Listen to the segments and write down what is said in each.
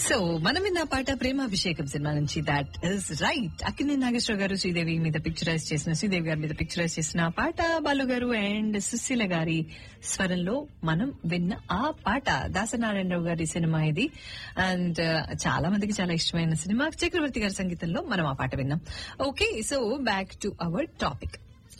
so మనం విన్న పాట ప్రేమాభిషేకం సినిమా నుంచి that is right Akkineni Nageswara గారు శ్రీదేవి మీద పిక్చరైజ్ చేసిన శ్రీదేవి గారి మీద పిక్చరైజ్ చేసిన పాట బాలు గారు అండ్ సుశీల గారి స్వరంలో మనం విన్న ఆ పాట దాసనారాయణరావు గారి సినిమా ఇది అండ్ చాలా మందికి చాలా ఇష్టమైన సినిమా చక్రవర్తి గారి సంగీతంలో మనం ఆ పాట విన్నాం okay so back to our topic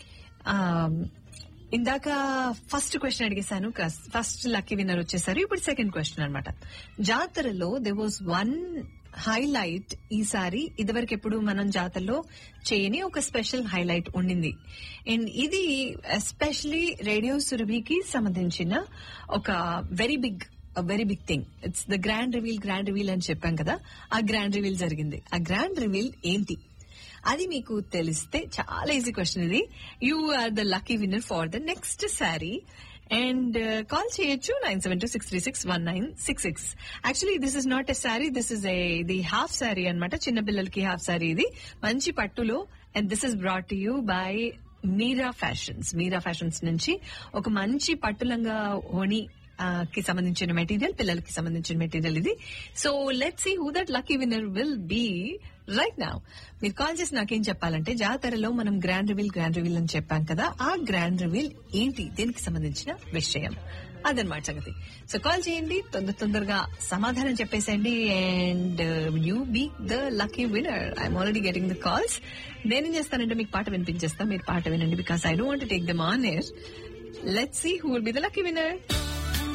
ఇందాక ఫస్ట్ క్వశ్చన్ అడిగేశాను ఫస్ట్ లక్కీ విన్నర్ వచ్చేసారు ఇప్పుడు సెకండ్ క్వశ్చన్ అనమాట జాతరలో దే వాజ్ వన్ హైలైట్ ఈసారి ఇదివరకు ఎప్పుడు మనం జాతరలో చేయని ఒక స్పెషల్ హైలైట్ ఉండింది అండ్ ఇది ఎస్పెషలీ రేడియో సురభికి సంబంధించిన ఒక very big very big thing it's the grand reveal grand reveal అని చెప్పాం కదా ఆ గ్రాండ్ రివీల్ జరిగింది ఆ గ్రాండ్ రివీల్ ఏంటి అది మీకు తెలిస్తే చాలా ఈజీ క్వశ్చన్ ఇది you are the lucky winner for the next sari and call చేయొచ్చు nine seven two six three six one nine six six actually this is not a sari this is a ఇది half sari అనమాట చిన్న పిల్లలకి half sari ఇది మంచి పట్టులో and this is brought you by Meera fashions Meera fashions నుంచి ఒక మంచి పట్టులంగా ఓణి కి సంబంధించిన మెటీరియల్ పిల్లలకి సంబంధించిన మెటీరియల్ ఇది so let see who that lucky winner will be right now మీరు కాల్ చేసి నాకేం చెప్పాలంటే జాతరలో మనం గ్రాండ్ రివీల్ గ్రాండ్ రివీల్ అని చెప్పాం కదా ఆ గ్రాండ్ రివీల్ ఏంటి దీనికి సంబంధించిన విషయం అదనమాట సంగతి సో కాల్ చేయండి తొందర తొందరగా సమాధానం చెప్పేసేయండి and you be the lucky winner I'm already getting the calls నేనేం చేస్తానంటే మీకు పాట వినిపించేస్తా మీరు పాట వినండి because I don't take them on air let see who will be the lucky winner